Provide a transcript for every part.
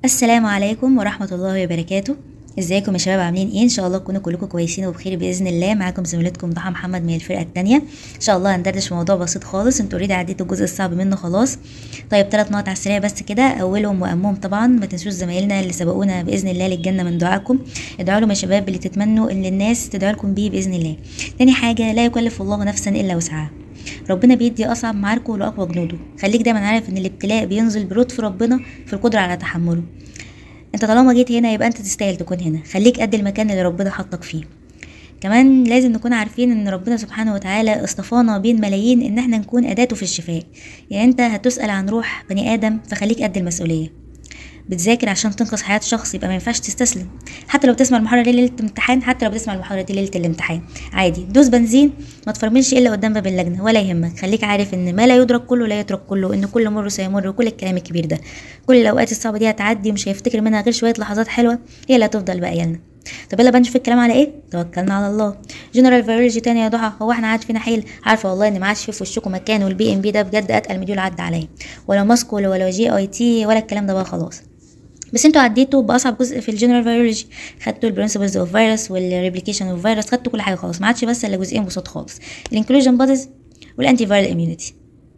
السلام عليكم ورحمة الله وبركاته ازيكم يا شباب عاملين ايه ان شاء الله تكونوا كلكم كويسين وبخير باذن الله معاكم زميلتكم ضحى محمد من الفرقه الثانيه ان شاء الله هندردش في موضوع بسيط خالص انتوا اوريدي عديتوا الجزء الصعب منه خلاص طيب ثلاث نقط على السريع بس كده اولهم واهمهم طبعا ما تنسوش زمايلنا اللي سبقونا باذن الله للجنه من دعائكم ادعوا لهم يا شباب اللي تتمنوا ان الناس تدعو لكم بيه باذن الله تاني حاجه لا يكلف الله نفسا الا وسعها ربنا بيدي اصعب معاركه لاقوى جنوده خليك دايما عارف ان الابتلاء بينزل بلطف ربنا في القدره على تحمله انت طالما جيت هنا يبقى انت تستاهل تكون هنا خليك قد المكان اللي ربنا حطك فيه كمان لازم نكون عارفين ان ربنا سبحانه وتعالى اصطفانا بين ملايين ان احنا نكون اداته في الشفاء يعني انت هتسأل عن روح بني ادم فخليك قد المسؤولية بتذاكر عشان تنقذ حياة شخص يبقى ما ينفعش تستسلم حتى لو بتسمع المحاضرة دي ليلة الامتحان حتى لو بتسمع المحاضرة دي ليلة الامتحان عادي دوس بنزين ما تفرملش الا قدام باب اللجنة ولا يهمك خليك عارف ان ما لا يدرك كله لا يترك كله ان كل مر سيمر وكل الكلام الكبير ده كل الاوقات الصعبة دي هتعدي ومش هيفتكر منها غير شوية لحظات حلوة هي اللي هتفضل باقية لنا طب يلا بقى نشوف الكلام على ايه توكلنا على الله جنرال فيرولوجي تاني يا ضحى هو احنا عاد فينا حيل عارفه والله ان ما عادش في في وشكم مكان والبي ام بي ده بجد اتقل مديول عدى عليا ولا ماسكو ولا ولا جي اي تي ولا الكلام ده بقى خلاص بس انتوا عديتوا باصعب جزء في الجنرال فيرولوجي خدتوا البرنسبلز اوف فيروس والريبليكيشن اوف فيروس خدتوا كل حاجه خالص ما عادش بس الا جزئين بسيط خالص الانكلوجن بوديز والانتي فيرال اميونيتي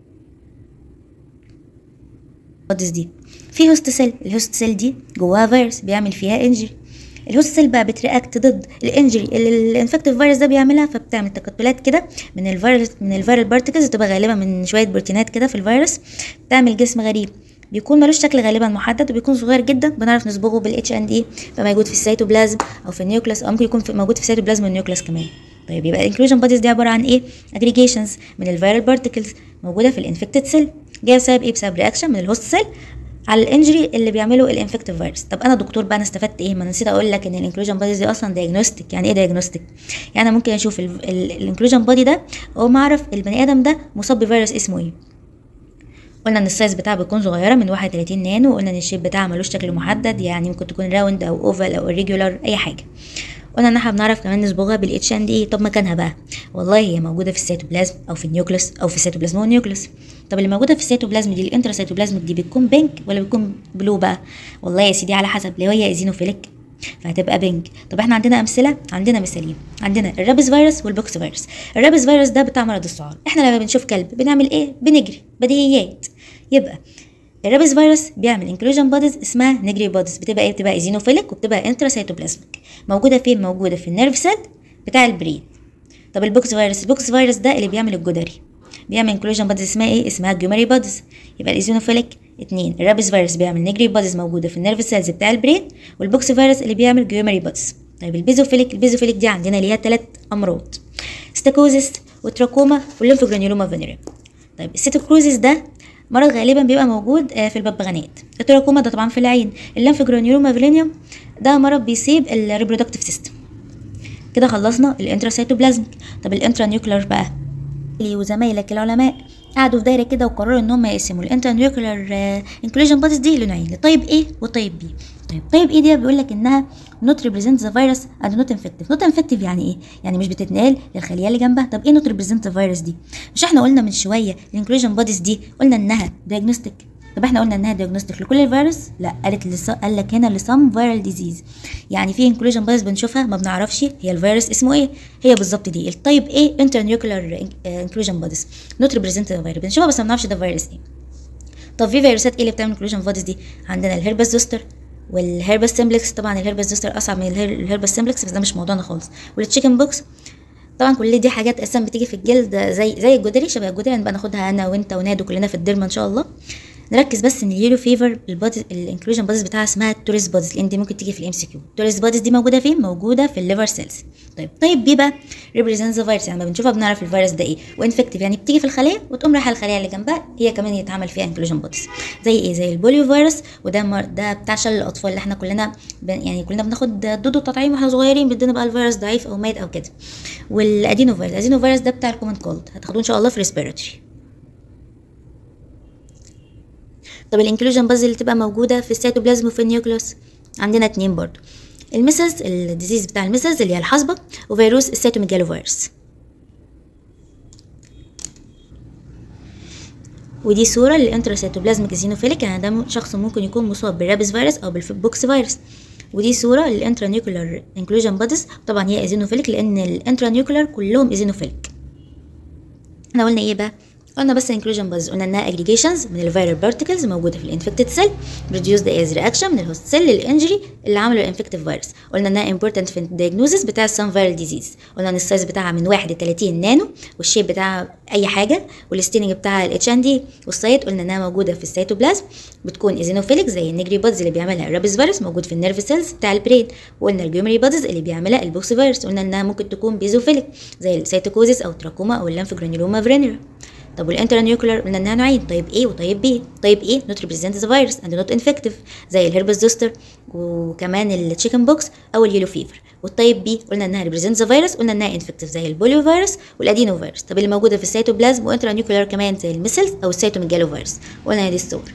بوديز دي في هوست سيل الهوست سيل دي جواها فيروس بيعمل فيها انجري الهوست سيل بقى بترياكت ضد الانجري اللي الانفكتيف فيروس ده بيعملها فبتعمل تكتلات كده من الفيروس من الفيرال بارتكلز بتبقى غالبا من شويه بروتينات كده في الفيروس بتعمل جسم غريب بيكون ملوش شكل غالبا محدد وبيكون صغير جدا بنعرف نصبغه بالاتش اند اي فموجود في السيتوبلازم او في النيوكلاس او ممكن يكون في موجود في السيتوبلازم والنيوكلاس كمان طيب يبقى الانكلوجن بوديز دي عباره عن ايه اجريجيشنز من الفيرال بارتكلز موجوده في الانفكتد سيل جايه بسبب ايه بسبب رياكشن من الهوست سيل على الانجري اللي بيعمله الانفكتيف فيروس طب انا دكتور بقى انا استفدت ايه ما انا نسيت اقول لك ان الانكلوجن بوديز دي اصلا دايجنوستيك يعني ايه دايجنوستيك يعني انا ممكن اشوف الانكلوجن بودي ده او اعرف البني ادم ده مصاب بفيروس اسمه ايه قلنا ان السايز بتاعها بتكون صغيره من 31 نانو وقلنا ان الشيب بتاعها ملوش شكل محدد يعني ممكن تكون راوند او اوفال او ريجولار اي حاجه قلنا ان احنا بنعرف كمان نصبغها بالاتش اند اي طب مكانها بقى والله هي موجوده في السيتوبلازم او في النيوكليس او في السيتوبلازم والنيوكليس طب اللي موجوده في السيتوبلازم دي الانترا سيتوبلازم دي بتكون بينك ولا بتكون بلو بقى والله يا سيدي على حسب لو هي ايزينوفيليك فهتبقى بينك طب احنا عندنا امثله عندنا مثالين عندنا الرابس فيروس والبوكس فيروس الرابس فيروس ده بتاع مرض السعار احنا لما بنشوف كلب بنعمل ايه بنجري بديهيات يبقى الرابس فيروس بيعمل انكلوجن بوديز اسمها نجري بوديز بتبقى ايه بتبقى ايزينوفيليك وبتبقى انترا سيتوبلازميك موجوده فين موجوده في النيرف سيل بتاع البرين طب البوكس فيروس البوكس فيروس ده اللي بيعمل الجدري بيعمل انكلوجن بوديز اسمها ايه اسمها جيومري بوديز يبقى الايزينوفيليك اتنين الرابس فيروس بيعمل نجري بوديز موجوده في النيرف سيلز بتاع البرين والبوكس فيروس اللي بيعمل جيومري بوديز طيب البيزوفيليك البيزوفيليك دي عندنا ليها ثلاث امراض ستاكوزيس وتراكوما والليمفوجرانيولوما فينيريم طيب الستوكروزيس ده مرض غالبا بيبقى موجود في الببغانات التراكوما ده طبعا في العين الليمفوجرانيولوما فيلينيوم ده مرض بيصيب الريبرودكتيف سيستم كده خلصنا الانتراسيتوبلازميك طب الانترا نيوكلر بقى لي وزمايلك العلماء قعدوا في دايره كده وقرروا ان هم يقسموا الانترا نيوكلر انكلوجن بوديز دي لنوعين لطيب ايه وطيب بي طيب طيب ايه دي بيقول لك انها نوت ريبريزنت ذا فيروس اند نوت انفكتيف نوت انفكتيف يعني ايه يعني مش بتتنقل للخليه اللي جنبها طب ايه نوت ريبريزنت ذا فيروس دي مش احنا قلنا من شويه الانكلوجن بوديز دي قلنا انها دايجنوستيك طب احنا قلنا انها دياجنوستيك لكل الفيروس لا قالت لس... قال لك هنا لسام فيرال ديزيز يعني في انكلوجن بوديز بنشوفها ما بنعرفش هي الفيروس اسمه ايه هي بالظبط دي الطيب ايه انترنيوكلر انكلوجن بوديز نوت ريبريزنت ذا فيروس بنشوفها بس ما بنعرفش ده فيروس ايه طب في فيروسات ايه اللي بتعمل انكلوجن بوديز دي عندنا الهربس زوستر والهربس سيمبلكس طبعا الهربس زوستر اصعب من الهربس سيمبلكس بس ده مش موضوعنا خالص والتشيكن بوكس طبعا كل دي حاجات اساسا بتيجي في الجلد زي زي الجدري شبه الجدري هنبقى ناخدها انا وانت ونادو كلنا في الديرما ان شاء الله نركز بس ان اليلو فيفر البودي الانكلوجن بوديز بتاعها اسمها التوريست بوديز لان دي ممكن تيجي في الام سي كيو التوريست بوديز دي موجوده فين موجوده في الليفر سيلز طيب طيب بي بقى ريبريزنت فيروس يعني لما بنشوفها بنعرف الفيروس ده ايه وانفكتيف يعني بتيجي في الخليه وتقوم رايحه الخليه اللي جنبها هي كمان يتعمل فيها انكلوجن بوديز زي ايه زي البوليو فيروس وده مر... ده بتاع شلل الاطفال اللي احنا كلنا ب... يعني كلنا بناخد دودو تطعيم واحنا صغيرين بيدينا بقى الفيروس ضعيف او ميت او كده والادينو فيروس الادينو فيروس ده بتاع الكومن كولد هتاخدوه ان شاء الله في ريسبيراتوري طب الانكلوجن باز اللي تبقى موجوده في السيتوبلازم وفي النيوكليوس عندنا اتنين برضو الميسلز الديزيز بتاع الميسلز اللي هي الحصبه وفيروس السيتوميجالو فيروس ودي صورة للانتراسيتوبلازميك زينوفيليك يعني ده شخص ممكن يكون مصاب بالرابس فيروس أو بالبوكس فيروس ودي صورة للانترانيوكولار انكلوجن بوديز طبعا هي ايزينوفيليك لأن الانترانيوكولار كلهم ايزينوفيليك احنا قلنا ايه بقى قلنا بس انكلوجن بوديز قلنا انها اجريجيشنز من الفيرال بارتكلز موجوده في الانفكتد سيل بروديوس از رياكشن من الهوست سيل للانجري اللي عمله الانفكتيف فيروس قلنا انها امبورتنت في الدايجنوزيس بتاع السان فيرال ديزيز قلنا ان السايز بتاعها من 1 ل 30 نانو والشيب بتاعها اي حاجه والستيننج بتاعها الاتش ان دي والسايت قلنا انها موجوده في السيتوبلازم بتكون ايزينوفيليك زي النجري بودز اللي بيعملها الرابس فيروس موجود في النيرف سيلز بتاع البرين وقلنا الجيومري بودز اللي بيعملها البوكس فيروس قلنا انها ممكن تكون بيزوفيليك زي السيتوكوزيس او تراكوما او الليمف جرانيولوما فرينيرا طب والانترانيوكلر قلنا انها نوعين طيب ايه وطيب بي طيب ايه نوت ريبريزنت ذا فيروس اند نوت انفكتيف زي الهربس زوستر وكمان التشيكن بوكس او اليلو فيفر والطيب بي قلنا انها ريبريزنت ذا فيروس قلنا انها انفكتيف زي البوليو فيروس والادينو فيروس طب اللي موجوده في السيتوبلازم وانترانيوكلر كمان زي الميسلز او السيتوميجالو فيروس قلنا دي الصور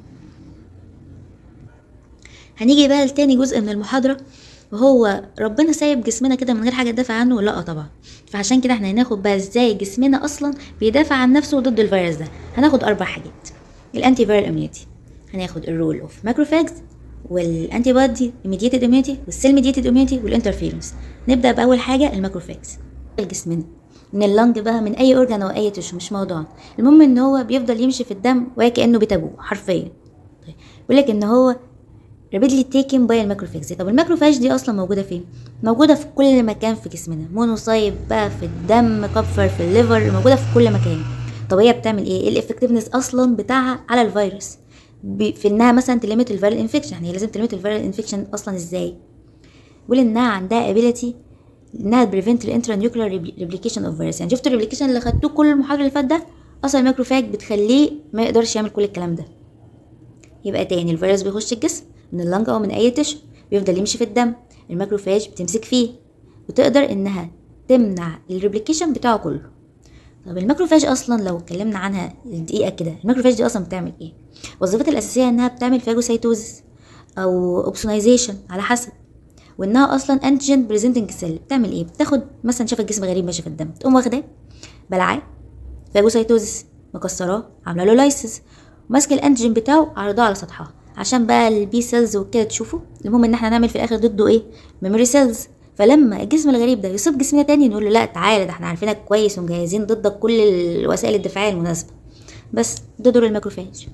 هنيجي بقى لتاني جزء من المحاضره وهو ربنا سايب جسمنا كده من غير حاجه تدافع عنه لا طبعا فعشان كده احنا هناخد بقى ازاي جسمنا اصلا بيدافع عن نفسه ضد الفيروس ده هناخد اربع حاجات الانتي فيرال اميونيتي هناخد الرول اوف ماكروفاجز والانتي بودي ميديتد اميونيتي والسيل ميديتد اميونيتي والانترفيرنس نبدا باول حاجه الماكروفاجز جسمنا من اللنج بقى من اي اورجان او اي تشو مش موضوع المهم ان هو بيفضل يمشي في الدم وكانه بتابوه حرفيا طيب بيقول لك ان هو رابيدلي تيكن باي الماكروفاجز طب الماكروفاج دي اصلا موجوده فين موجوده في كل مكان في جسمنا مونوسايت بقى في الدم كبفر في الليفر موجوده في كل مكان طب هي بتعمل ايه ايه الافكتيفنس اصلا بتاعها على الفيروس في انها مثلا تليمت الفيرال انفكشن يعني هي لازم تليمت الفيرال انفكشن اصلا ازاي بيقول انها عندها ابيليتي انها بريفنت الانترانيوكلر ريبليكيشن اوف فيروس يعني شفتوا الريبليكيشن اللي خدتوه كل المحاضره اللي فات ده اصلا الماكروفاج بتخليه ما يقدرش يعمل كل الكلام ده يبقى تاني الفيروس بيخش الجسم من اللنج او من اي تشو بيفضل يمشي في الدم الماكروفاج بتمسك فيه وتقدر انها تمنع الريبليكيشن بتاعه كله طب الماكروفاج اصلا لو اتكلمنا عنها دقيقه كده الماكروفاج دي اصلا بتعمل ايه وظيفتها الاساسيه انها بتعمل فاجوسايتوزس او اوبسونايزيشن على حسب وانها اصلا انتيجين بريزنتنج سيل بتعمل ايه بتاخد مثلا شافت جسم غريب ماشي في الدم تقوم واخداه بلعاه فاجوسايتوزس مكسراه عامله له لايسز ماسكه الانتيجين بتاعه عرضاه على سطحها عشان بقى البي سيلز وكده تشوفوا المهم ان احنا نعمل في الاخر ضده ايه ميموري سيلز فلما الجسم الغريب ده يصيب جسمنا تاني نقول له لا تعالى ده احنا عارفينك كويس ومجهزين ضدك كل الوسائل الدفاعيه المناسبه بس ده دور الماكروفاج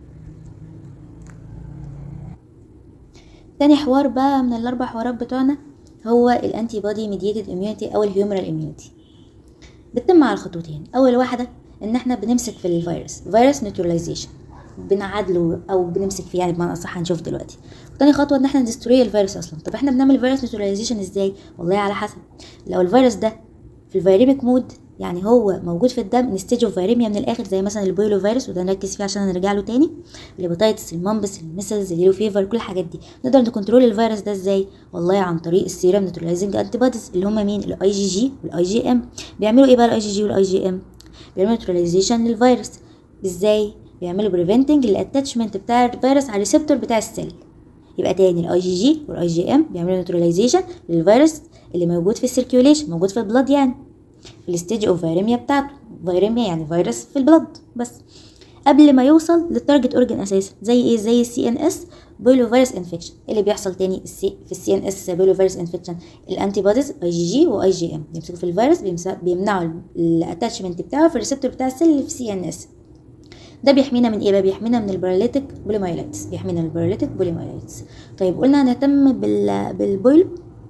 تاني حوار بقى من الاربع حوارات بتوعنا هو الانتي بودي ميديتد اميونيتي او الهيومرال اميونيتي بتتم على خطوتين اول واحده ان احنا بنمسك في الفيروس فيروس نيوتراليزيشن بنعادله او بنمسك فيه يعني بمعنى اصح هنشوف دلوقتي تاني خطوه ان احنا ندستروي الفيروس اصلا طب احنا بنعمل فيروس نيوتراليزيشن ازاي والله على حسب لو الفيروس ده في الفيريميك مود يعني هو موجود في الدم ستيج اوف فيريميا من الاخر زي مثلا البويلو فيروس وده نركز فيه عشان نرجع له تاني الهيباتيتس المامبس الميسلز اليلو فيفر كل الحاجات دي نقدر نكنترول الفيروس ده ازاي والله عن طريق السيرم نيوتراليزنج انتي بوديز اللي هم مين الاي جي جي والاي جي ام بيعملوا ايه بقى الاي جي جي والاي جي ام بيعملوا نيوتراليزيشن للفيروس ازاي بيعملوا بريفنتنج للاتاتشمنت بتاع الفيروس على الريسبتور بتاع السيل يبقى تاني الاي جي جي والاي جي ام بيعملوا نيوتراليزيشن للفيروس اللي موجود في السيركيوليشن موجود في البلاد يعني في الستيج اوف فيريميا بتاعته فيريميا يعني فيروس في البلاد بس قبل ما يوصل للتارجت اورجن اساسا زي ايه زي السي ان اس بويلو فيروس انفكشن اللي بيحصل تاني السي في السي ان اس بويلو فيروس انفكشن الانتي بوديز اي جي جي واي جي ام بيمسكوا في الفيروس بيمنعوا الاتاتشمنت بتاعه في الريسبتور بتاع السيل اللي في سي ان اس ده بيحمينا من ايه بقى بيحمينا من الباراليتيك بوليمايلايتس بيحمينا من الباراليتيك بوليمايلايتس طيب قلنا هنهتم بال بالبويلو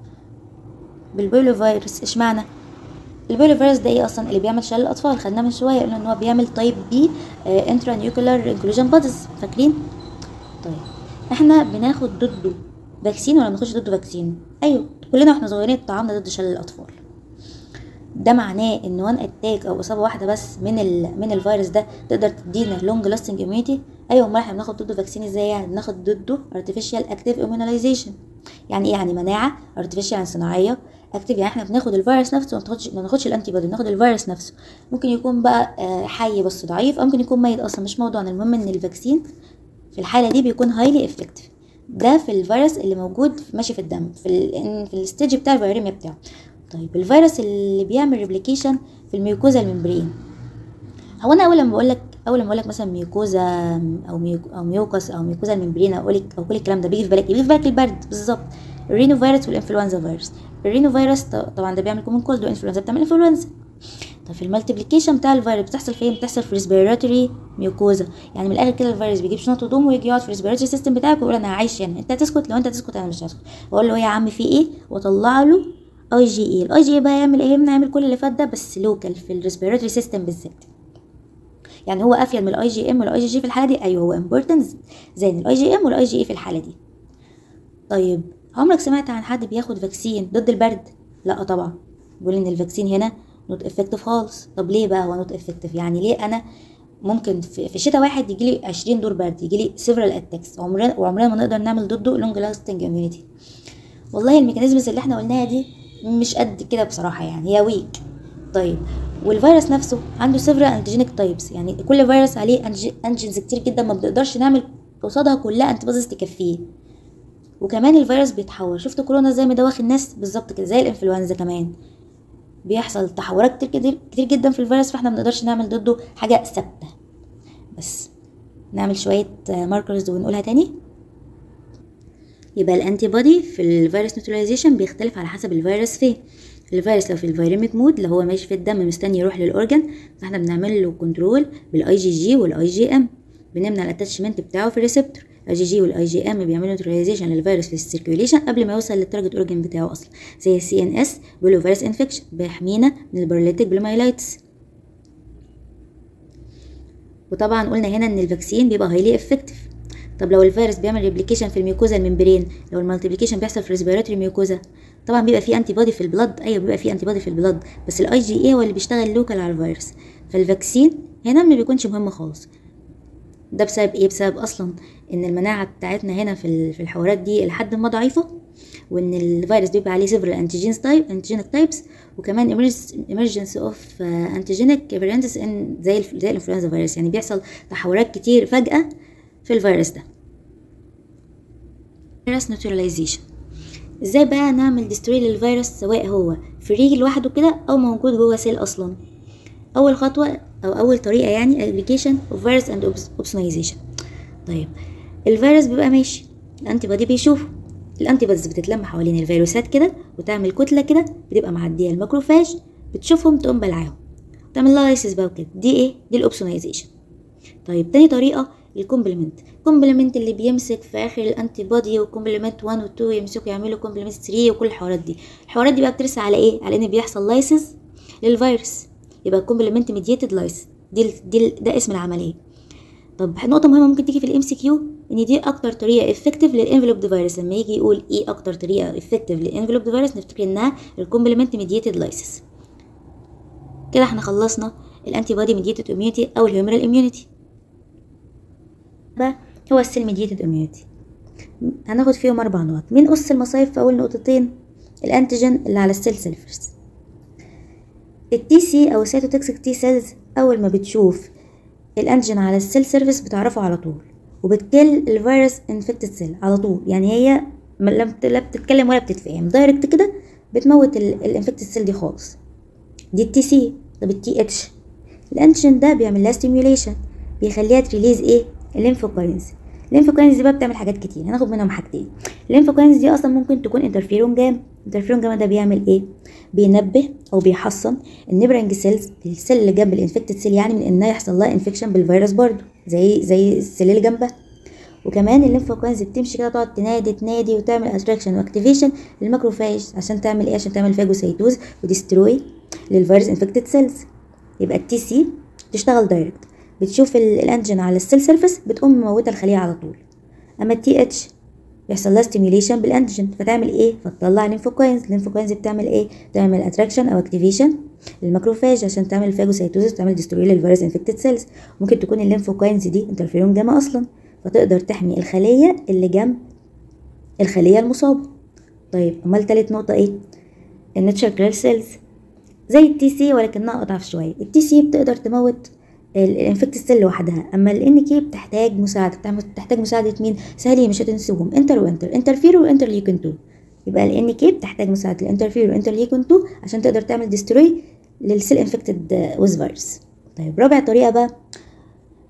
بالبويلو فيروس اشمعنى البويلو فيروس ده ايه اصلا اللي بيعمل شلل الاطفال خدناه من شويه قلنا ان هو بيعمل تايب بي انترا نيوكلر انكلوجن بوديز فاكرين طيب احنا بناخد ضده فاكسين ولا بناخدش ضده فاكسين ايوه كلنا واحنا صغيرين اتطعمنا ضد شلل الاطفال ده معناه ان وان اتاك او اصابه واحده بس من ال من الفيروس ده تقدر تدينا لونج لاستنج اميونيتي ايوه امال احنا بناخد ضده فاكسين ازاي يعني بناخد ضده ارتفيشال اكتيف اميوناليزيشن يعني ايه يعني مناعه ارتفيشال يعني صناعيه اكتيف يعني احنا بناخد الفيروس نفسه ما بناخدش ما بناخدش الانتي بودي بناخد الفيروس نفسه ممكن يكون بقى حي بس ضعيف او ممكن يكون ميت اصلا مش موضوعنا المهم ان الفاكسين في الحاله دي بيكون هايلي افكتيف ده في الفيروس اللي موجود ماشي في الدم في ال في الستيج بتاع الفيروميا بتاعه طيب الفيروس اللي بيعمل ريبليكيشن في الميوكوزا الممبرين هو انا اول لما بقول لك اول لما اقول لك مثلا ميوكوزا او ميوك او ميوكس او ميوكوزا الممبرين اقول لك او كل الكلام ده بيجي في بالك إيه؟ بيجي في بالك البرد بالظبط الرينو فيروس والانفلونزا فيروس الرينو فيروس طبعا ده بيعمل كومن كولد والانفلونزا بتعمل انفلونزا طب في المالتيبليكيشن بتاع الفيروس بتحصل فين بتحصل في ريسبيراتوري ميوكوزا يعني من الاخر كده الفيروس بيجيب شنطه هدوم ويجي يقعد في الريسبيراتوري سيستم بتاعك ويقول انا عايش هنا انت تسكت لو انت تسكت انا مش هسكت واقول له يا عم في ايه واطلع له اي جي اي الاي جي اي بقى يعمل ايه يعمل كل اللي فات ده بس لوكال في الريسبيراتوري سيستم بالذات يعني هو افيد من الاي جي ام والاي جي جي في الحاله دي ايوه هو امبورتنت زي الاي جي ام والاي جي اي في الحاله دي طيب عمرك سمعت عن حد بياخد فاكسين ضد البرد لا طبعا بيقول ان الفاكسين هنا نوت افكتيف خالص طب ليه بقى هو نوت افكتيف يعني ليه انا ممكن في, في شتاء واحد يجي لي 20 دور برد يجي لي سيفرال اتاكس وعمرنا وعمرنا ما نقدر نعمل ضده لونج لاستنج اميونيتي والله الميكانيزمز اللي احنا قلناها دي مش قد كده بصراحه يعني هي ويك طيب والفيروس نفسه عنده سيفرال انتيجينيك تايبس يعني كل فيروس عليه انجينز كتير جدا ما بنقدرش نعمل قصادها كلها انتي تكفيه وكمان الفيروس بيتحول شفت كورونا زي ما دوخ الناس بالظبط كده زي الانفلونزا كمان بيحصل تحورات كتير, كتير, كتير جدا في الفيروس فاحنا ما بنقدرش نعمل ضده حاجه ثابته بس نعمل شويه ماركرز ونقولها تاني يبقى الانتي بودي في الفيروس نيوتراليزيشن بيختلف على حسب الفيروس فين الفيروس لو في الفيريميك مود اللي هو ماشي في الدم مستني يروح للاورجن فاحنا بنعمل له كنترول بالاي جي جي والاي جي ام بنمنع الاتاتشمنت بتاعه في الريسبتور الاي جي جي والاي جي ام بيعملوا نيوتراليزيشن للفيروس في السيركيوليشن قبل ما يوصل للتارجت اورجن بتاعه اصلا زي السي ان اس بيقولوا فيروس انفكشن بيحمينا من الباراليتيك بلومايلايتس وطبعا قلنا هنا ان الفاكسين بيبقى هايلي افكتيف طب لو الفيروس بيعمل ريبليكيشن في الميوكوزا الممبرين لو المالتيبليكيشن بيحصل في الريسبيراتوري ميوكوزا طبعا بيبقى فيه انتي بودي في البلد ايوه بيبقى فيه انتي بودي في البلد بس الاي جي اي هو اللي بيشتغل لوكال على الفيروس فالفاكسين هنا ما بيكونش مهم خالص ده بسبب ايه بسبب اصلا ان المناعه بتاعتنا هنا في في الحوارات دي لحد ما ضعيفه وان الفيروس بيبقى عليه سيفرال انتيجينز تايب انتيجينيك تايبس وكمان emergence اوف انتيجينيك فاريانتس ان زي زي الانفلونزا فيروس يعني بيحصل تحورات كتير فجاه في الفيروس ده فيروس نيوتراليزيشن ازاي بقى نعمل ديستروي للفيروس سواء هو فري لوحده كده او موجود جوه سيل اصلا اول خطوه او اول طريقه يعني ابلكيشن اوف فيروس اند اوبسونايزيشن طيب الفيروس بيبقى ماشي الانتي بودي بيشوفه الانتي بوديز بتتلم حوالين الفيروسات كده وتعمل كتله كده بتبقى معديه الماكروفاج بتشوفهم تقوم بلعاهم تعمل لها لايسيس بقى وكده دي ايه دي الاوبسونايزيشن طيب تاني طريقه الكومبلمنت الكومبلمنت اللي بيمسك في اخر الانتي بودي وكومبلمنت 1 و 2 يمسكوا يعملوا كومبلمنت 3 وكل الحوارات دي الحوارات دي بقى بترسى على ايه على ان بيحصل لايسيس للفيروس يبقى كومبلمنت ميديتد لايسيس دي دي ده اسم العمليه طب نقطه مهمه ممكن تيجي في الام سي كيو ان دي اكتر طريقه افكتيف للانفلوب فيروس لما يجي يقول ايه اكتر طريقه افكتيف للانفلوب فيروس نفتكر انها الكومبلمنت ميديتد لايسيس كده احنا خلصنا الانتي بودي ميديتد اميونيتي او الهيومرال اميونيتي بقى هو السيل ميديتد اميونيتي هناخد فيهم اربع نقط مين قص المصايب في اول نقطتين الانتيجين اللي على السيل سيلفرز التي سي او السيتوتكسيك تي سيلز اول ما بتشوف الانتيجين على السيل سيرفيس بتعرفه على طول وبتكل الفيروس انفكتد سيل على طول يعني هي لا بتتكلم ولا بتتفهم دايركت كده بتموت الانفكتد سيل دي خالص دي التي سي طب التي اتش الانتيجين ده بيعمل لها ستيميوليشن بيخليها تريليز ايه الليمفوكاينز الليمفوكاينز دي بقى بتعمل حاجات كتير هناخد منهم حاجتين الليمفوكاينز دي اصلا ممكن تكون انترفيرون جام انترفيرون جام ده بيعمل ايه بينبه او بيحصن النبرنج سيلز السيل اللي جنب الانفكتد سيل يعني من انها يحصل لها انفكشن بالفيروس برضو زي زي السيل اللي جنبها وكمان الليمفوكاينز بتمشي كده تقعد تنادي تنادي وتعمل اتراكشن واكتيفيشن للماكروفاج عشان تعمل ايه عشان تعمل فاجوسيتوز وديستروي للفيروس انفكتد سيلز يبقى التي سي تشتغل دايركت بتشوف الانجن على السيل سيرفيس بتقوم مموته الخليه على طول اما التي اتش بيحصل لها ستيميوليشن بالانتيجين فتعمل ايه فتطلع ليمفوكاينز الليمفوكاينز بتعمل ايه تعمل اتراكشن او اكتيفيشن للماكروفاج عشان تعمل فاجوسايتوزس تعمل ديستروي للفيروس انفكتد سيلز ممكن تكون الليمفوكاينز دي انترفيرون جاما اصلا فتقدر تحمي الخليه اللي جنب الخليه المصابه طيب امال تالت نقطه ايه الناتشر كلير سيلز زي التي سي ولكنها اضعف شويه التي سي بتقدر تموت الانفكت سيل لوحدها اما الان كي بتحتاج مساعده بتحتاج مساعده مين سهلين مش هتنسوهم انتر وانتر انترفير وانترليكن 2 يبقى الان كي بتحتاج مساعده الانترفير وانترليكن 2 عشان تقدر تعمل ديستروي للسيل انفكتد ويز فيروس طيب رابع طريقه بقى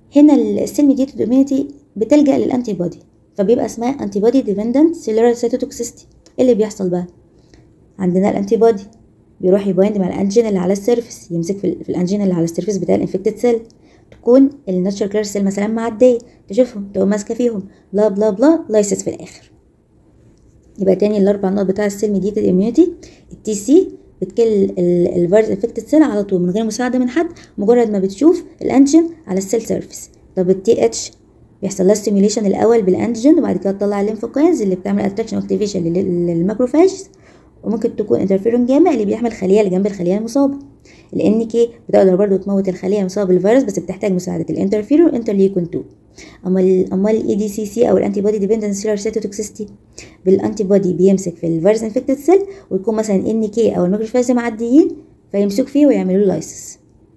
هنا السيل ميديتد اميونيتي بتلجا للانتي بودي فبيبقى اسمها انتي بودي ديبندنت سيلولار سيتوتوكسيستي ايه اللي بيحصل بقى عندنا الانتي بودي بيروح يبايند مع الانجين اللي على السيرفس يمسك في, ال- في الانجين اللي على السيرفس بتاع الانفكتد سيل تكون الناتشر كلير سيل مثلا معديه تشوفهم تقوم ماسكه فيهم بلا بلا بلا لايسس في الاخر يبقى تاني الاربع نقط بتاع السيل ميديتد اميونيتي التي سي بتكل الفيروس انفكتد سيل على طول من غير مساعده من حد مجرد ما بتشوف الانجين على السيل سيرفيس طب التي اتش بيحصل لها ستيميوليشن الاول بالانتيجين وبعد كده تطلع الليمفوكاينز اللي بتعمل اتراكشن واكتيفيشن للماكروفاجز وممكن تكون انترفيرون جامع اللي بيحمي الخليه اللي جنب الخليه المصابه الان كي بتقدر برضو تموت الخليه المصابه بالفيروس بس بتحتاج مساعده الانترفيرون انترليكون 2 اما ال اما الاي دي سي سي او الانتي بودي ديبندنت سيلر سيتوتوكسيستي بالانتي بودي بيمسك في الفيروس انفكتد سيل ويكون مثلا ان كي او الماكروفاج معديين فيمسك فيه ويعملوا له لايسس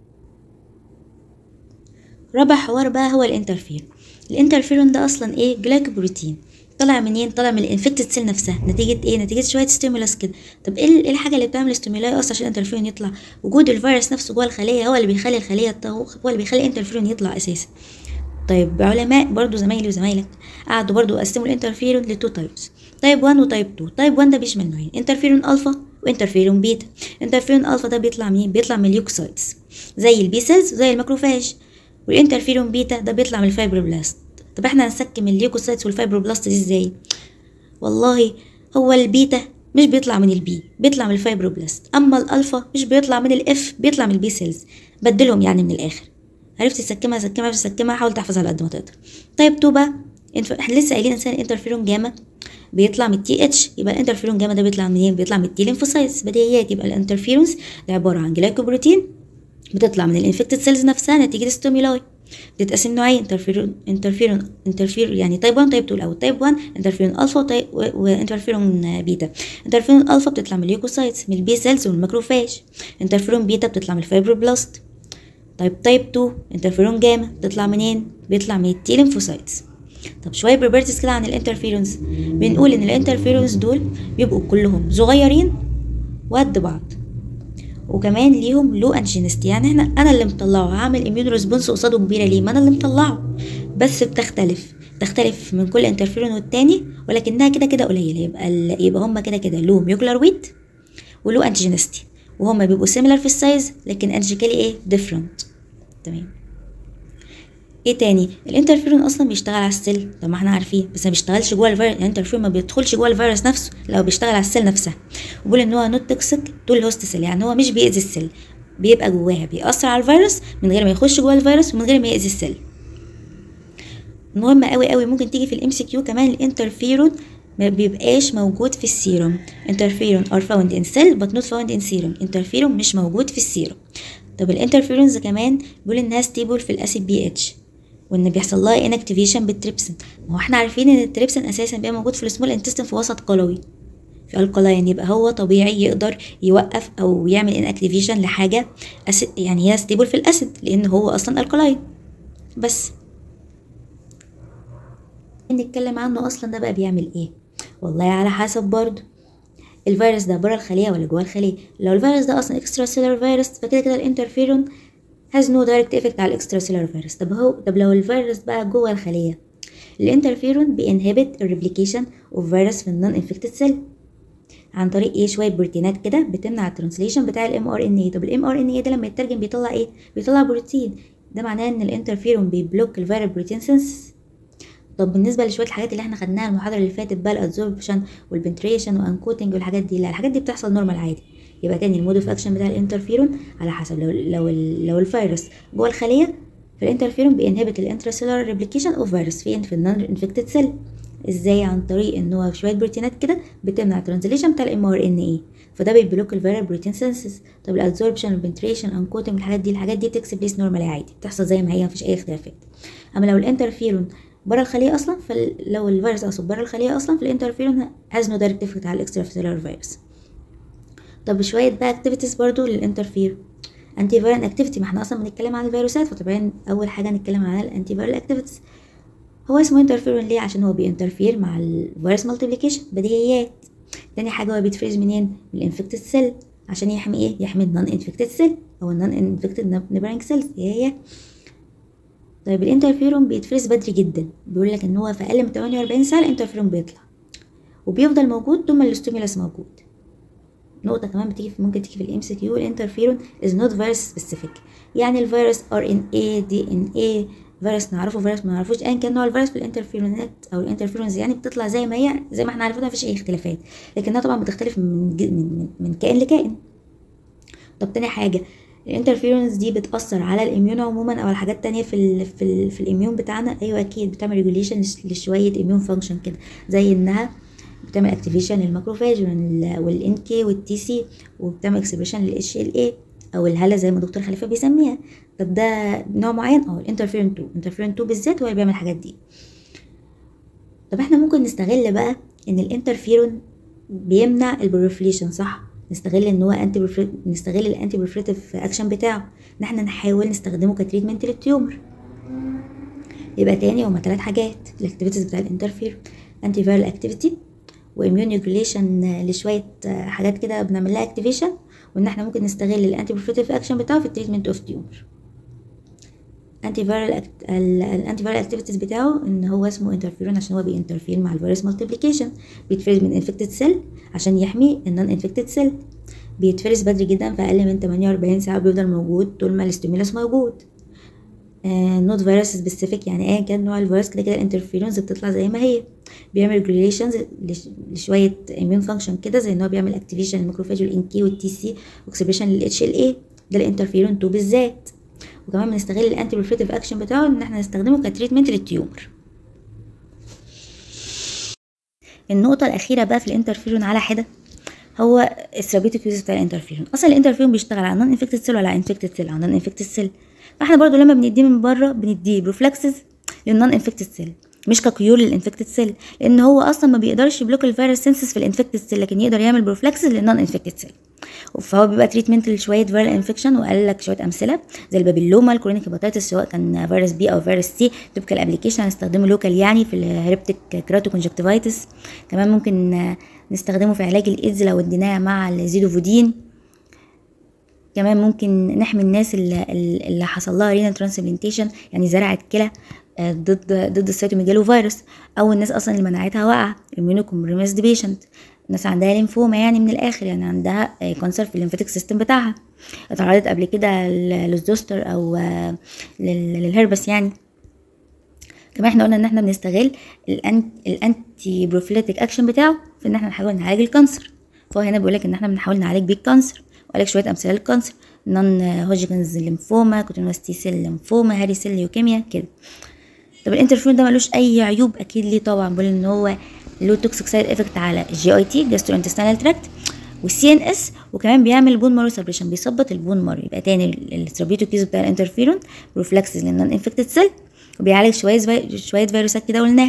رابع حوار بقى هو الانترفيرون الانترفيرون ده اصلا ايه جلايكوبروتين طالع منين طالع من الانفكتد سيل نفسها نتيجه ايه نتيجه شويه ستيمولاس كده طب ايه ال- إيه الحاجه اللي بتعمل ستيمولاي اصلا عشان الانترفيرون يطلع وجود الفيروس نفسه جوه الخليه هو اللي بيخلي الخليه تطوخ هو اللي بيخلي الانترفيرون يطلع اساسا طيب علماء برضو زمايلي وزمايلك قعدوا برضو قسموا الانترفيرون لتو تايبس تايب 1 وتايب 2 تايب 1 ده بيشمل نوعين انترفيرون الفا وانترفيرون بيتا انترفيرون الفا ده بيطلع منين بيطلع من اليوكسايتس زي البي سيلز زي الماكروفاج والانترفيرون بيتا ده بيطلع من الفايبروبلاست طب احنا هنسكم اليوكوسايتس والفايبروبلاست دي ازاي والله هو البيتا مش بيطلع من البي بيطلع من الفايبروبلاست اما الالفا مش بيطلع من الاف بيطلع من البي سيلز بدلهم يعني من الاخر عرفت تسكمها سكمها مش تسكمها حاول تحفظها على قد ما تقدر طيب 2 بقى انف... احنا لسه قايلين انسان انترفيرون جاما بيطلع من التي اتش يبقى الانترفيرون جاما ده بيطلع منين بيطلع من التي ليمفوسايتس بديهيات يبقى الانترفيرونز ده عباره عن جلايكوبروتين بتطلع من الانفكتد سيلز نفسها نتيجه ستيمولاي بتتقسم نوعين انترفيرون انترفيرون انترفير يعني تايب 1 تايب 2 الاول تايب 1 انترفيرون الفا وتايب وانترفيرون بيتا انترفيرون الفا بتطلع من اليوكوسايتس من البي سيلز والماكروفاج انترفيرون بيتا بتطلع من الفايبروبلاست طيب تايب 2 انترفيرون جاما بتطلع منين بيطلع من التي ليمفوسايتس طب شويه بروبرتيز كده عن الانترفيرونز بنقول ان الانترفيرونز دول بيبقوا كلهم صغيرين وقد بعض وكمان ليهم لو انجينست يعني احنا انا اللي مطلعه هعمل اميون ريسبونس قصاده كبيره ليه ما انا اللي مطلعه بس بتختلف تختلف من كل انترفيرون والتاني ولكنها كده كده قليله يبقى ال... يبقى هما كده كده له ميوكلر ويت ولو انجينستي وهما بيبقوا سيميلر في السايز لكن انجيكالي ايه ديفرنت تمام ايه تاني الانترفيرون اصلا بيشتغل على السيل طب ما احنا عارفين بس ما بيشتغلش جوه الفيروس الانترفيرون ما بيدخلش جوه الفيروس نفسه لا هو بيشتغل على السيل نفسها وبيقول ان هو نوت توكسيك طول الهوست سيل يعني هو مش بيأذي السيل بيبقى جواها بيأثر على الفيروس من غير ما يخش جوه الفيروس ومن غير ما يأذي السيل مهم قوي قوي ممكن تيجي في الام سي كيو كمان الانترفيرون ما بيبقاش موجود في السيروم انترفيرون ار فاوند ان سيل بت نوت فاوند ان سيروم انترفيرون مش موجود في السيروم طب الانترفيرونز كمان بيقول انها ستيبل في الاسيد بي اتش وان بيحصل لها انكتيفيشن بالتريبسين ما هو احنا عارفين ان التريبسين اساسا بيبقى موجود في السمول انتستين في وسط قلوي في القلاين يبقى هو طبيعي يقدر يوقف او يعمل انكتيفيشن لحاجه أسيد يعني هي ستيبل في الاسيد لان هو اصلا القلاين بس نتكلم عنه اصلا ده بقى بيعمل ايه والله على حسب برضه الفيروس ده بره الخليه ولا جوه الخليه لو الفيروس ده اصلا اكسترا سيلر فيروس فكده كده الانترفيرون has no direct effect على الاكسترا سيلر فيروس طب هو طب لو الفيروس بقى جوه الخليه الانترفيرون بينهبت الريبليكيشن اوف فيروس في النون انفكتد سيل عن طريق ايه شويه بروتينات كده بتمنع الترانسليشن بتاع الام ار ان اي طب الام ار ان اي ده لما يترجم بيطلع ايه بيطلع بروتين ده معناه ان الانترفيرون بيبلوك الفيرال بروتين سينس طب بالنسبه لشويه الحاجات اللي احنا خدناها المحاضره اللي فاتت بقى الادزوربشن والبنتريشن وانكوتنج والحاجات دي لا الحاجات دي بتحصل نورمال عادي يبقى تاني المود اوف اكشن بتاع الانترفيرون على حسب لو لو لو الفيروس جوه الخليه فالانترفيرون بينهبت الانتراسيلولار ريبليكيشن اوف فيروس فين في النون انفكتد سيل ازاي عن طريق ان هو شويه بروتينات كده بتمنع الترانزليشن بتاع الام ار ان اي فده بيبلوك الفيرال بروتين سينسز طب الادزوربشن والبنتريشن انكوتنج الحاجات دي الحاجات دي بتكسب بليس نورمال عادي بتحصل زي ما هي مفيش اي اختلافات اما لو الانترفيرون بره الخليه اصلا فلو الفيروس اقصد بره الخليه اصلا فالانترفيرون هاز نو دايركت افكت على الاكسترا سيلولار فيروس طب شويه بقى اكتيفيتيز برضو للانترفير انتي فيرال اكتيفيتي ما احنا اصلا بنتكلم عن الفيروسات فطبعا اول حاجه نتكلم عن الانتي فيرال اكتيفيتيز هو اسمه انترفيرون ليه عشان هو بينترفير مع الفيروس مالتيبليكيشن بديهيات تاني حاجه هو بيتفرز منين من الانفكتد سيل عشان يحمي ايه يحمي النون انفكتد سيل او النون انفكتد نيبرنج سيلز هي هي طيب الانترفيرون بيتفرز بدري جدا بيقول لك ان هو في اقل من 48 ساعه الانترفيرون بيطلع وبيفضل موجود طول ما الاستوميلاس موجود نقطة كمان بتيجي في ممكن تيجي في الام سي كيو الانترفيرون از نوت فيروس سبيسيفيك يعني الفيروس ار ان اي دي ان اي فيروس نعرفه فيروس ما نعرفوش ايا كان نوع الفيروس في الانترفيرونات او الانترفيرونز يعني بتطلع زي ما هي زي ما احنا عارفينها مفيش اي اختلافات لكنها طبعا بتختلف من من من, من كائن لكائن طب تاني حاجة الانترفيرنس دي بتأثر على الاميون عموما او على حاجات تانية في ال في, ال في الاميون بتاعنا ايوه اكيد بتعمل ريجوليشن لشوية اميون فانكشن كده زي انها بتعمل اكتيفيشن للماكروفاج والان كي والتي سي وبتعمل اكسبريشن للاتش ال اي او الهاله زي ما دكتور خليفه بيسميها طب ده نوع معين اه الانترفيرون 2 الانترفيرون 2 بالذات هو اللي بيعمل الحاجات دي طب احنا ممكن نستغل بقى ان الانترفيرون بيمنع البروفليشن صح نستغل ان هو انتي نستغل الانتي بروفليتيف اكشن بتاعه ان احنا نحاول نستخدمه كتريتمنت للتيومر يبقى تاني هما ثلاث حاجات الاكتيفيتيز بتاع الانترفير انتي فيرال اكتيفيتي واميون ريجوليشن لشويه حاجات كده بنعمل لها اكتيفيشن وان احنا ممكن نستغل الانتي بروفليتيف اكشن بتاعه في التريتمنت اوف تيومر انتي فيرال الانتي فيرال اكتيفيتيز بتاعه ان هو اسمه انترفيرون عشان هو بينترفير مع الفيروس مالتيبليكيشن بيتفرز من انفكتد سيل عشان يحمي النون انفكتد سيل بيتفرز بدري جدا في اقل من 48 ساعه بيفضل موجود طول ما الاستيمولس موجود نوت فيروس سبيسيفيك يعني ايا كان نوع الفيروس كده كده الانترفيرونز بتطلع زي ما هي بيعمل ريجوليشنز لشويه اميون فانكشن كده زي ان هو بيعمل اكتيفيشن للميكروفاج والان كي والتي سي واكسبريشن للاتش ال اي ده الانترفيرون 2 بالذات وكمان بنستغل الانتي بروفيتيف اكشن بتاعه ان احنا نستخدمه كتريتمنت للتيومر النقطة الأخيرة بقى في الانترفيرون على حدة هو الثيرابيوتيك يوز بتاع الانترفيرون اصلا الانترفيرون بيشتغل على نون انفكتد سيل ولا على انفكتد سيل على نون انفكتد سيل فاحنا برضو لما بنديه من بره بنديه بروفلاكسز للنون انفكتد سيل مش ككيور للانفكتد سيل لان هو اصلا ما بيقدرش يبلوك الفيروس سينسس في الانفكتد سيل لكن يقدر يعمل بروفلاكسز للنون انفكتد سيل فهو بيبقى تريتمنت لشويه فيرال انفكشن وقال لك شويه امثله زي البابيلوما الكرونيك هيباتيتس سواء كان فيروس بي او فيروس سي تبقى الابلكيشن هنستخدمه لوكال يعني في الهربتك كراتوكونجكتيفايتس كمان ممكن نستخدمه في علاج الايدز لو اديناه مع الزيدوفودين كمان ممكن نحمي الناس اللي, اللي حصل لها رينا ترانسبلانتيشن يعني زرعت كلى ضد ضد السيتوميجالو فيروس او الناس اصلا اللي مناعتها واقعه immunocompromised بيشنت ناس عندها ليمفوما يعني من الاخر يعني عندها كانسر في الليمفاتيك سيستم بتاعها اتعرضت قبل كده للزوستر او للهربس يعني كمان احنا قلنا ان احنا بنستغل الانتي بروفيليتيك اكشن بتاعه في ان احنا نحاول نعالج الكانسر فهو هنا بيقول لك ان احنا بنحاول نعالج بيه الكانسر وقال لك شويه امثله للكانسر نون هوجكنز ليمفوما كوتينوستي سيل ليمفوما هاري سيل ليوكيميا كده طب الانترفيرون ده ملوش اي عيوب اكيد ليه طبعا بيقول ان هو له توكسيك سايد افكت على الجي اي تي جاسترو انتستينال تراكت والسي ان اس وكمان بيعمل بون مارو سبريشن بيثبط البون مارو يبقى تاني الثيرابيوتيك يوز بتاع الانترفيرون بروفلاكسز للنون انفكتد سيل وبيعالج شويه في... شويه فيروسات كده قلناها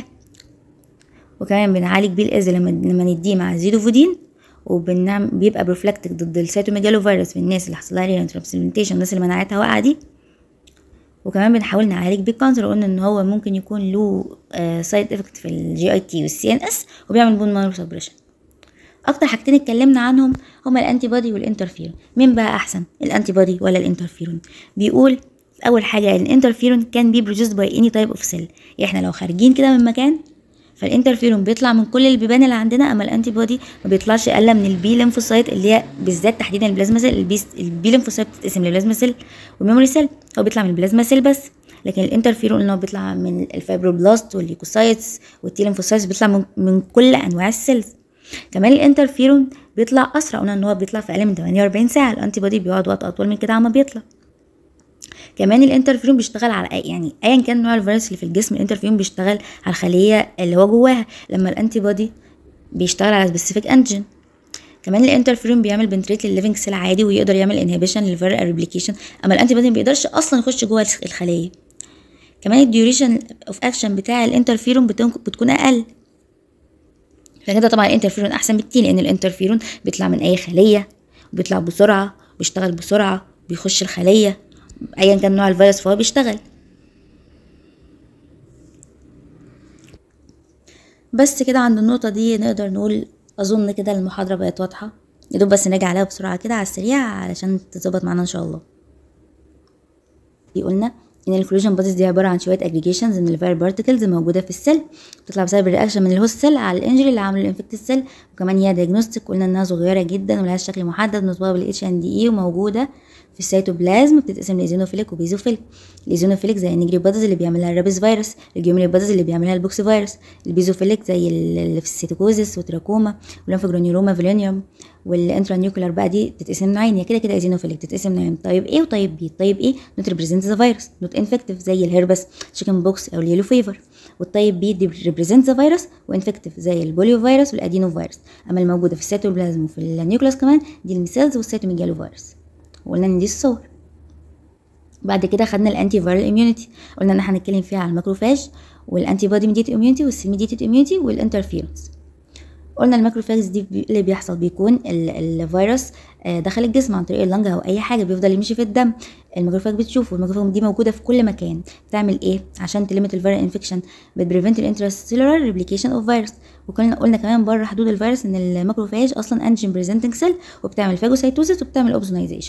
وكمان بنعالج بيه الاذى لما لما نديه مع الزيدوفودين وبنعمل بيبقى بروفلاكتيك ضد السيتوميجالو فيروس في الناس اللي حصل لها رينا ترانسبلانتيشن الناس اللي مناعتها واقعه دي وكمان بنحاول نعالج بيه الكانسر قلنا ان هو ممكن يكون له سايد افكت في الجي اي تي والسي ان اس وبيعمل بون مارو سبريشن اكتر حاجتين اتكلمنا عنهم هما الانتي بودي والانترفيرون مين بقى احسن الانتي بودي ولا الانترفيرون بيقول اول حاجه الانترفيرون كان بي بروديوسد باي اني تايب اوف سيل احنا لو خارجين كده من مكان فالانترفيرون بيطلع من كل البيبان اللي عندنا اما الانتي بودي ما بيطلعش الا من البي ليمفوسايت اللي هي بالذات تحديدا البلازما سيل البي, البي ليمفوسايت بتتقسم لبلازما سيل والميموري سيل هو بيطلع من البلازما سيل بس لكن الانترفيرون اللي هو بيطلع من الفايبروبلاست والليكوسايتس والتي ليمفوسايتس بيطلع من, من كل انواع السيلز كمان الانترفيرون بيطلع اسرع قلنا ان هو بيطلع في اقل من 48 ساعه الانتي بودي بيقعد وقت اطول من كده عما بيطلع كمان الانترفيرون بيشتغل على أي يعني ايا كان نوع الفيروس اللي في الجسم الانترفيرون بيشتغل على الخليه اللي هو جواها لما الانتي بودي بيشتغل على سبيسيفيك انتيجين كمان الانترفيرون بيعمل بنتريت للليفنج سيل عادي ويقدر يعمل انهبيشن للفيرال ريبليكيشن اما الانتي بودي ما بيقدرش اصلا يخش جوه الخليه كمان الديوريشن اوف اكشن بتاع الانترفيرون بتكون اقل فكده طبعا الانترفيرون احسن بكتير لان الانترفيرون بيطلع من اي خليه وبيطلع بسرعه بيشتغل بسرعه بيخش الخليه ايا كان نوع الفيروس فهو بيشتغل بس كده عند النقطة دي نقدر نقول أظن كده المحاضرة بقت واضحة يدوب بس نراجع عليها بسرعة كده على السريع علشان تظبط معانا إن شاء الله دي قلنا ان الكلوجن بوديز دي عباره عن شويه اجريجيشنز من الفيرال بارتكلز موجوده في السيل بتطلع بسبب الرياكشن من الهوست سيل على الانجري اللي عامل الانفكتد سيل وكمان هي دياجنوستيك قلنا انها صغيره جدا ولها شكل محدد مصبوغه بالاتش ان دي اي وموجوده في السيتوبلازم بتتقسم لايزينوفيليك وبيزوفيليك الايزينوفيليك زي النيجري بوديز اللي بيعملها الرابيز فيروس الجيوميري بوديز اللي بيعملها البوكس فيروس البيزوفيليك زي اللي في السيتوكوزيس وتراكوما والليمفوجرانيوما فيلينيوم والانترانيوكلر بقى دي بتتقسم نوعين هي كده كده ايزينوفيليك بتتقسم نوعين طيب ايه وطيب بي طيب ايه نوت ريبريزنت ذا فيروس نوت انفكتيف زي الهربس تشيكن بوكس او اليلو فيفر والطيب بي دي ريبريزنت ذا فيروس وانفكتيف زي البوليو فيروس والادينو فيروس اما الموجوده في السيتوبلازم وفي النيوكلاس كمان دي الميسيلز والسيتوميجالو فيروس وقلنا ان دي الصور بعد كده خدنا الانتي فيرال اميونيتي قلنا ان احنا هنتكلم فيها على الماكروفاج والانتي بودي ميديت اميونيتي والسيل ميديتد اميونيتي والانترفيرنس قلنا الماكروفاجز دي بي- اللي بيحصل بيكون ال- الفيروس آه، دخل الجسم عن طريق اللنج او اي حاجه بيفضل يمشي في الدم الماكروفاج بتشوفه الماكروفاج دي موجوده في كل مكان بتعمل ايه عشان تليمت الفيرال انفكشن بتبريفنت الانترستيلر ريبليكيشن اوف فيروس وكنا قلنا كمان بره حدود الفيروس ان الماكروفاج اصلا انجين بريزنتنج سيل وبتعمل فاجوسايتوزيس وبتعمل اوبزونايزيشن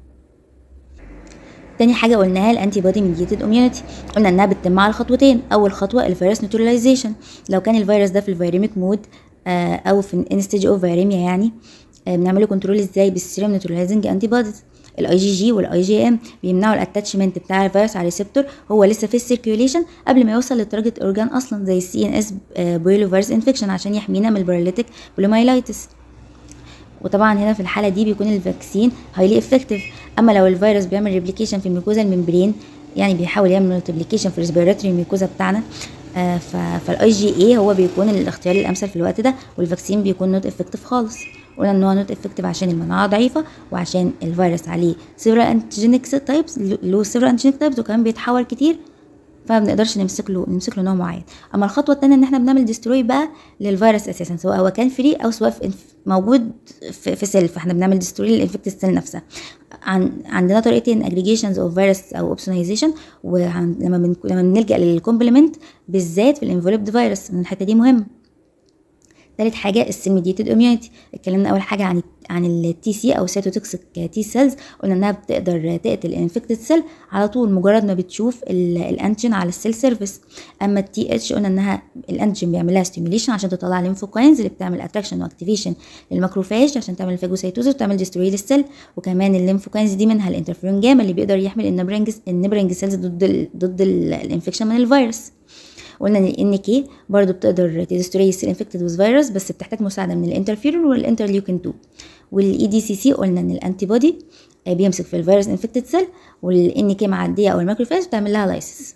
تاني حاجة قلناها الانتي بودي ميديتد اميونيتي قلنا انها بتتم على خطوتين اول خطوة الفيروس نيوتراليزيشن لو كان الفيروس ده في الفيريميك مود آه او في انستيج اوف فيريميا يعني آه بنعمله كنترول ازاي بالسيرم نيوتراليزنج انتي بوديز الاي جي جي والاي جي ام بيمنعوا الاتاتشمنت بتاع الفيروس على الريسبتور هو لسه في السيركيوليشن قبل ما يوصل للتارجت اورجان اصلا زي السي ان اس بويلو فيروس انفكشن عشان يحمينا من الباراليتيك بوليمايلايتس وطبعا هنا في الحاله دي بيكون الفاكسين هايلي افكتيف اما لو الفيروس بيعمل ريبليكيشن في الميكوزا الممبرين يعني بيحاول يعمل ملتبليكيشن في الريسبيراتوري ميكوزا بتاعنا آه فالاي جي اي هو بيكون الاختيار الامثل في الوقت ده والفاكسين بيكون نوت افكتيف خالص قلنا ان هو نوت افكتيف عشان المناعه ضعيفه وعشان الفيروس عليه سيفرال انتيجينيك تايبس له سيفرال انتيجينيك تايبس وكمان بيتحول كتير فما بنقدرش نمسك له نمسك له نوع معين اما الخطوه الثانيه ان احنا بنعمل ديستروي بقى للفيروس اساسا سواء هو كان فري او سواء في موجود في, في سيل فاحنا بنعمل ديستروي للانفكتد سيل نفسها عن عندنا طريقتين اجريجيشنز اوف فيروس او اوبسونايزيشن ولما بن... لما بنلجا للكومبلمنت بالذات في الانفوليبد فيروس الحته دي مهمه تالت حاجه السيل ميديتد اميونيتي اتكلمنا اول حاجه عن عن التي سي او سيتوتوكسيك تي سيلز قلنا انها بتقدر تقتل الانفكتد سيل على طول مجرد ما بتشوف الانتيجين على السيل سيرفيس اما التي اتش قلنا انها الانتيجين بيعمل لها ستيميوليشن عشان تطلع ليمفوكاينز اللي بتعمل اتراكشن واكتيفيشن للماكروفاج عشان تعمل فاجوسايتوزيس وتعمل ديستروي للسيل وكمان الليمفوكاينز دي منها الانترفيرون جاما اللي بيقدر يحمل النبرنج النبرنج سيلز ضد ال ضد الانفكشن من الفيروس قلنا ان الان كي برضه بتقدر تدستوري السيل انفكتد ويز فيروس بس بتحتاج مساعده من الانترفيرون والانترليوكين 2 والاي دي سي سي قلنا ان الانتي بودي بيمسك في الفيروس انفكتد سيل والان كي معديه او الماكروفاج بتعمل لها لايسيس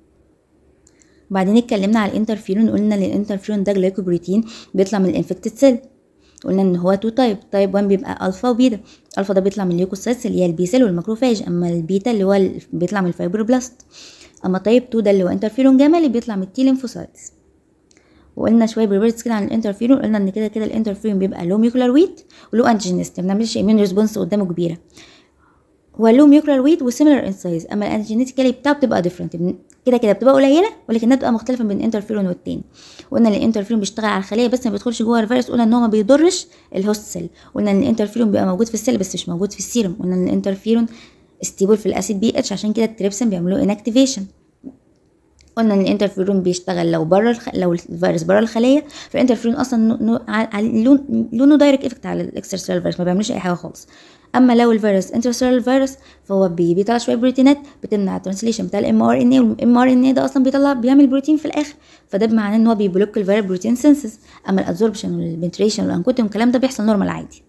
وبعدين اتكلمنا على الانترفيرون قلنا ان الانترفيرون ده جلايكوبروتين بيطلع من الانفكتد سيل قلنا ان هو تو تايب تايب 1 بيبقى الفا وبيتا الفا ده بيطلع من اليوكوسايتس اللي هي البي سيل والماكروفاج اما البيتا اللي هو بيطلع من الفايبروبلاست اما تايب 2 ده اللي هو انترفيرون جاما اللي بيطلع من التي ليمفوسايتس وقلنا شويه بريبرتس كده عن الانترفيرون قلنا ان كده كده الانترفيرون بيبقى له ميوكولار ويت وله انتيجينست ما بنعملش ايميون ريسبونس قدامه كبيره هو له ميوكولار ويت وسيميلار ان سايز اما الانتيجينيتيكالي بتاعه بتبقى ديفرنت كده كده بتبقى قليله ولكنها بتبقى مختلفه بين الانترفيرون والتاني قلنا ان الانترفيرون بيشتغل على الخليه بس ما بيدخلش جوه الفيروس قلنا ان هو ما بيضرش الهوست سيل قلنا ان الانترفيرون بيبقى موجود في السيل بس مش موجود في السيرم قلنا ان الانترفيرون ستيبل في الاسيد بي اتش عشان كده التريبسين بيعملوا انكتيفيشن قلنا ان الانترفيرون بيشتغل لو بره الخ... لو الفيروس بره الخليه فالانترفيرون اصلا نو... ع... لون... لونه دايركت افكت على الاكسترا فيروس ما بيعملش اي حاجه خالص اما لو الفيروس انترسيلولار فيروس فهو بي... بيطلع شويه بروتينات بتمنع الترانسليشن بتاع الام ار ان اي والام ار ان اي ده اصلا بيطلع بيعمل بروتين في الاخر فده بمعنى ان هو بيبلوك الفيرال بروتين سينسز اما الادزوربشن والبنتريشن والانكوتيوم الكلام ده بيحصل نورمال عادي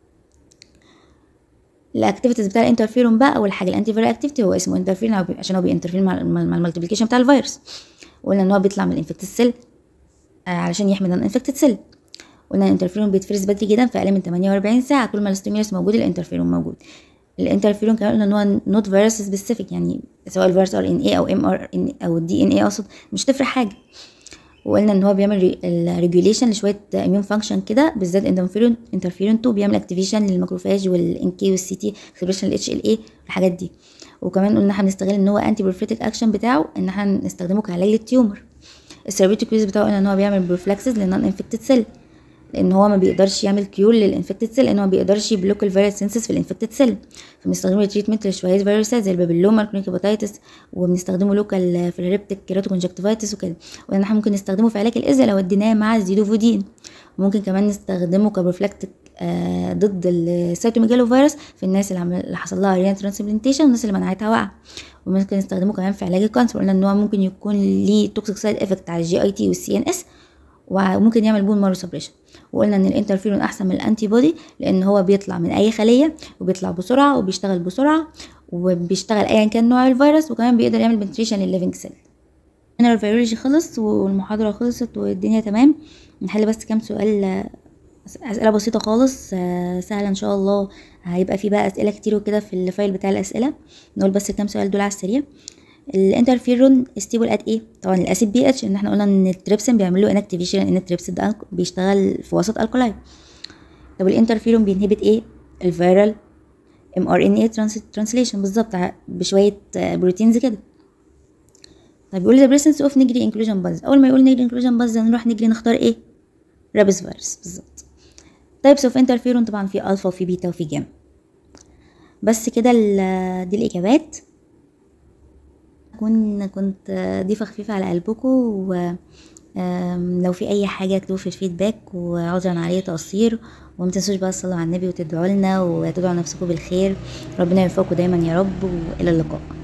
الاكتيفيتيز بتاع الانترفيرون بقى اول حاجه الانتي فيرال اكتيفيتي هو اسمه انترفيرون عشان هو بينترفير مع, مع المالتيبيكيشن بتاع الفيروس قلنا ان هو بيطلع من الانفكتد سيل آه علشان يحمي الانفكتد سيل قلنا الانترفيرون بيتفرز بدري جدا في اقل من 48 ساعه طول ما الستيمولس موجود الانترفيرون موجود الانترفيرون كمان قلنا ان هو نوت فيروس سبيسيفيك يعني سواء الفيروس ار ان اي او ام ار ان او الدي ان اي اقصد مش تفرق حاجه وقلنا ان هو بيعمل الريجوليشن لشويه اميون فانكشن كده بالذات انترفيرون انترفيرون 2 بيعمل اكتيفيشن للماكروفاج والان كي والسي تي اكسبريشن الاتش ال اي والحاجات دي وكمان قلنا احنا بنستغل ان هو انتي بروفيتك اكشن بتاعه ان احنا نستخدمه كعلاج للتيومر الثيرابيوتيك يوز بتاعه قلنا ان هو بيعمل بروفلاكسز للنون انفكتد سيل لان هو ما بيقدرش يعمل كيور للانفكتد سيل لان هو ما بيقدرش يبلوك الفيروس سينسس في الانفكتد سيل فبنستخدمه لتريتمنت لشويه فيروسات زي البابيلوما الكرونيك هيباتيتس وبنستخدمه لوكال في الريبتك كيراتوكونجكتيفايتس وكده وان احنا ممكن نستخدمه في علاج الاذى لو اديناه مع الزيدوفودين وممكن كمان نستخدمه كبروفلاكتيك آه ضد السيتوميجالو فيروس في الناس اللي, عمل اللي حصل لها ريان ترانسبلانتيشن والناس اللي مناعتها واقعه وممكن نستخدمه كمان في علاج الكانسر قلنا ان هو ممكن يكون ليه توكسيك سايد افكت على الجي اي تي والسي ان اس وممكن يعمل بون مارو سبريشن وقلنا ان الانترفيرون احسن من الانتي بودي لان هو بيطلع من اي خليه وبيطلع بسرعه وبيشتغل بسرعه وبيشتغل ايا كان نوع الفيروس وكمان بيقدر يعمل بنتريشن للليفنج سيل هنا الفيرولوجي خلص والمحاضره خلصت والدنيا تمام نحل بس كام سؤال اسئله بسيطه خالص سهله ان شاء الله هيبقى في بقى اسئله كتير وكده في الفايل بتاع الاسئله نقول بس كام سؤال دول على السريع الانترفيرون ستيبل ات ايه طبعا الاسيد بي اتش ان احنا قلنا ان التريبسين بيعمل له انكتيفيشن ان التريبسين ده بيشتغل في وسط الكولاي طب الانترفيرون بينهبت ايه الفيرال ام ار ان اي ترانسليشن بالظبط بشويه بروتينز كده طيب بيقول ذا بريسنس اوف نجري انكلوجن باز اول ما يقول نجري انكلوجن باز نروح نجري نختار ايه رابس فيروس بالظبط تايبس اوف انترفيرون طبعا في الفا وفي بيتا وفي جاما بس كده دي الاجابات اكون كنت ضيفه خفيفه على قلبكم و لو في اي حاجه اكتبوا في الفيدباك وعذرا عليه تقصير وما تنسوش بقى تصلوا على النبي وتدعوا لنا وتدعوا نفسكم بالخير ربنا يوفقكم دايما يا رب والى اللقاء